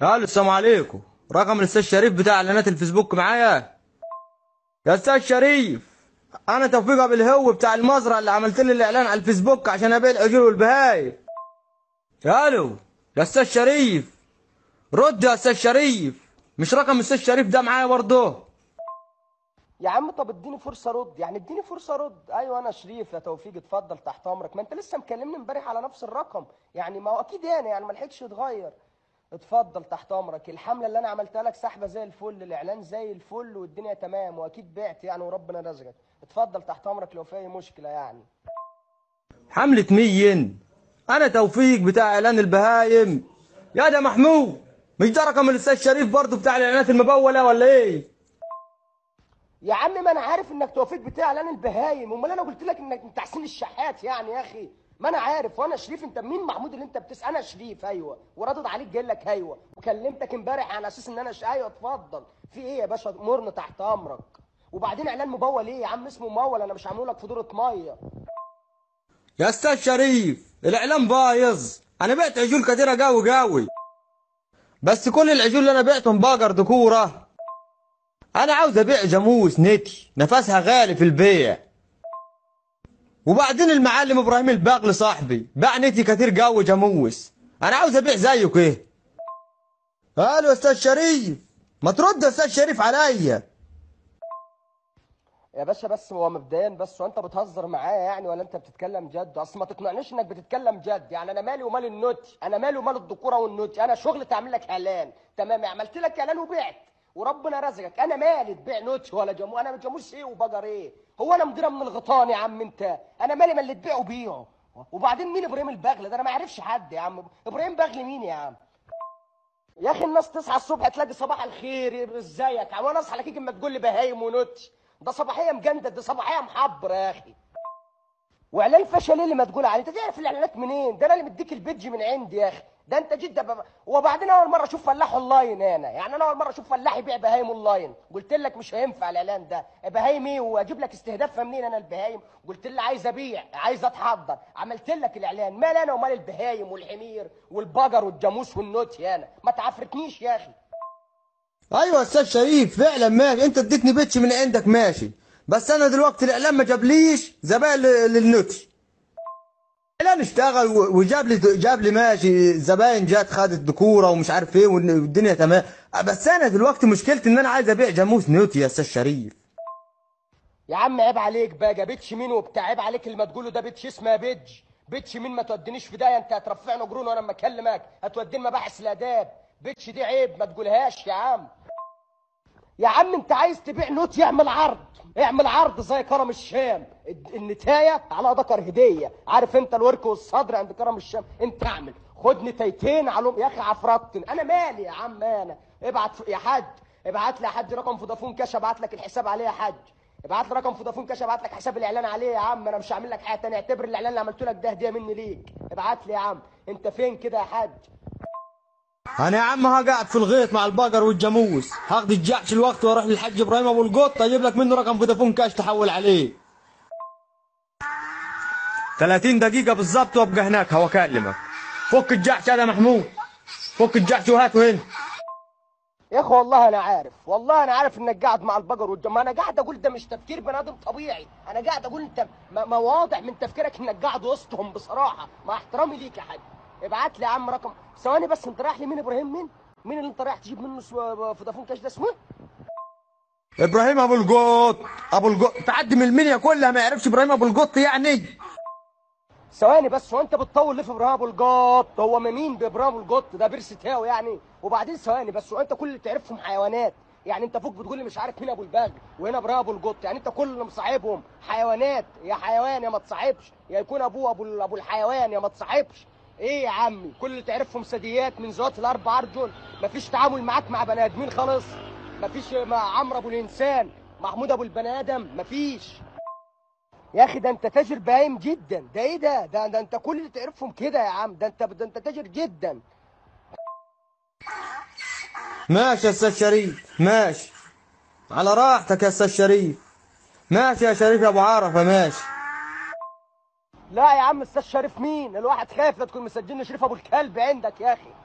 الو السلام عليكم رقم الاستاذ شريف بتاع اعلانات الفيسبوك معايا يا استاذ شريف انا توفيق ابو الهو بتاع المزرعه اللي عملت لي الاعلان على الفيسبوك عشان ابيع العجول والبهايم الو يا استاذ شريف رد يا استاذ شريف مش رقم الاستاذ شريف ده معايا برضه يا عم طب اديني فرصه رد يعني اديني فرصه رد ايوه انا شريف يا توفيق اتفضل تحت امرك ما انت لسه مكلمني امبارح على نفس الرقم يعني ما هو اكيد يعني يعني ما لحقتش يتغير اتفضل تحت امرك الحمله اللي انا عملتها لك سحبه زي الفل الاعلان زي الفل والدنيا تمام واكيد بعت يعني وربنا رزقك اتفضل تحت امرك لو في اي مشكله يعني حملة مين انا توفيق بتاع اعلان البهايم يا ده محمود مش ده رقم الاستاذ شريف برضه بتاع الاعلانات المموله ولا ايه يا عم ما انا عارف انك توفيق بتاع اعلان البهايم امال انا قلت لك انك انت حسين الشحات يعني يا اخي ما انا عارف وانا شريف انت مين محمود اللي انت بتسال انا شريف ايوه وردد عليك جاي لك ايوه وكلمتك امبارح على اساس ان انا ش... ايوه اتفضل في ايه يا باشا امرنا تحت امرك وبعدين اعلان ممول ايه يا عم اسمه ممول انا مش عامله لك فاتوره ميه يا استاذ شريف الاعلان بايظ انا بعت عجول كتيره قوي قوي بس كل العجول اللي انا بعتهم باقر دكوره انا عاوز ابيع جاموس نتي نفسها غالي في البيع وبعدين المعلم ابراهيم الباقلي صاحبي باع نتي كتير قوي جاموس انا عاوز ابيع زيه كده الو يا استاذ شريف ما ترد يا استاذ شريف عليا يا باشا بس هو مبدئيا بس وانت بتهزر معايا يعني ولا انت بتتكلم جد اصل ما تقنعنيش انك بتتكلم جد يعني انا مالي ومال النوتي انا مالي ومال الذكوره والنوتي انا شغل تعمل لك اعلان تمام عملت لك اعلان وبعت وربنا رزقك انا مالي تبيع نوتي ولا جاموس انا جاموس ايه وبقر ايه هو انا مديره من الغيطان يا عم انت انا مالي ما اللي تبيعه بيعه وبعدين مين ابراهيم البغل ده انا ما اعرفش حد يا عم ابراهيم بغل مين يا عم يا اخي الناس تصحى الصبح تلاقي صباح الخير ازيك وانا اصحى الاقيك اما تقول لي بهايم ونوتي ده صباحيه مجندد ده صباحيه محبر يا اخي واعلان فشل ايه اللي ما تقول عليه انت تعرف الاعلانات منين ده انا اللي مديك البيدج من عندي يا اخي ده انت جد بب... وبعدين اول مره اشوف فلاح اونلاين انا يعني انا اول مره اشوف فلاح يبيع بهايم اونلاين قلت لك مش هينفع الاعلان ده بهايم ايه واجيب لك استهدافها منين انا البهايم قلت لي عايز ابيع عايز اتحضر عملت لك الاعلان مال انا ومال البهايم والحمير والبقر والجاموس والنوتي انا ما تعفرتنيش يا اخي ايوه يا استاذ شريف فعلا ماشي انت اديتني بيتش من عندك ماشي بس انا دلوقتي الاعلان ما جابليش زبائن ل- للنوتي الاعلان اشتغل و- وجاب لي جاب لي ماشي زباين جات خدت دكوره ومش عارف ايه والن- والدنيا تمام بس انا دلوقتي مشكلتي ان انا عايز ابيع جاموس نوتي يا استاذ شريف يا عم عيب عليك بقى بيتش مين وبتاع عيب عليك اللي ما تقوله ده بيتش اسمها بيتش بيتش مين ما تودينيش في داهيه انت هترفعني جرون وانا اما اكلمك هتوديني مباحث الاداب بيتش دي عيب ما تقولهاش يا عم يا عم انت عايز تبيع نوت يعمل عرض اعمل عرض زي كرم الشام الد- النتايه على ذكر هديه عارف انت الورك والصدر عند كرم الشام انت اعمل خد نتايتين عليهم يا اخي عفرتن انا مالي يا عم انا ابعت يا حاج ابعت لي يا حاج رقم فودافون كاش ابعت لك الحساب عليه يا حاج ابعت لي رقم فودافون كاش ابعت لك حساب الاعلان عليه يا عم انا مش هعمل لك حاجه تانية اعتبر الاعلان اللي عملته لك ده هديه مني ليك ابعت لي يا عم انت فين كده يا حاج انا يا عم ها قاعد في الغيط مع البقر والجاموس هاخد الجحش الوقت واروح للحاج ابراهيم ابو القط اجيب لك منه رقم فودافون كاش تحول عليه 30 دقيقة بالظبط وابقى هناك هو اكلمك فك الجحش هذا محمود فك الجحش وهاته هنا يا اخي والله انا عارف والله انا عارف انك قاعد مع البقر والجم انا قاعد اقول ده مش تفكير بني ادم طبيعي انا قاعد اقول انت ما ما واضح من تفكيرك انك قاعد وسطهم بصراحه مع احترامي ليك يا حاج ابعت لي يا عم رقم ثواني بس انت رايح لمين ابراهيم مين مين اللي انت رايح تجيب منه سو- فودافون كاش ده اسمه إيه؟ ابراهيم ابو القط ابو القط تعدي من المنيا كلها ما يعرفش ابراهيم ابو القط يعني ثواني بس هو انت بتطول ليه في ابراهيم ابو القط هو ما مين بابراهيم ابو القط ده بيرسي تاو يعني وبعدين ثواني بس هو انت كل اللي تعرفهم حيوانات يعني انت فوق بتقول لي مش عارف مين ابو البغل وهنا ابراهيم ابو القط يعني انت كل اللي مصاحبهم حيوانات يا حيوان يا ما تصاحبش يا يكون ابوه ابو ال- ابو الحيوان يا ما تصاحبش ايه يا عمي كل اللي تعرفهم ثدييات من ذوات الاربع ارجل مفيش تعامل معاك مع بني ادمين خالص مفيش مع عمرو ابو الانسان محمود ابو البني ادم مفيش يا اخي ده انت تاجر بايم جدا ده ايه ده ده, ده انت كل اللي تعرفهم كده يا عم ده انت ده انت تاجر جدا ماشي يا استاذ شريف ماشي على راحتك يا استاذ شريف ماشي يا شريف يا ابو عرفه ماشي لا يا عم استاذ شريف مين الواحد خايف لا تكون مسجلني شريف ابو الكلب عندك يا اخي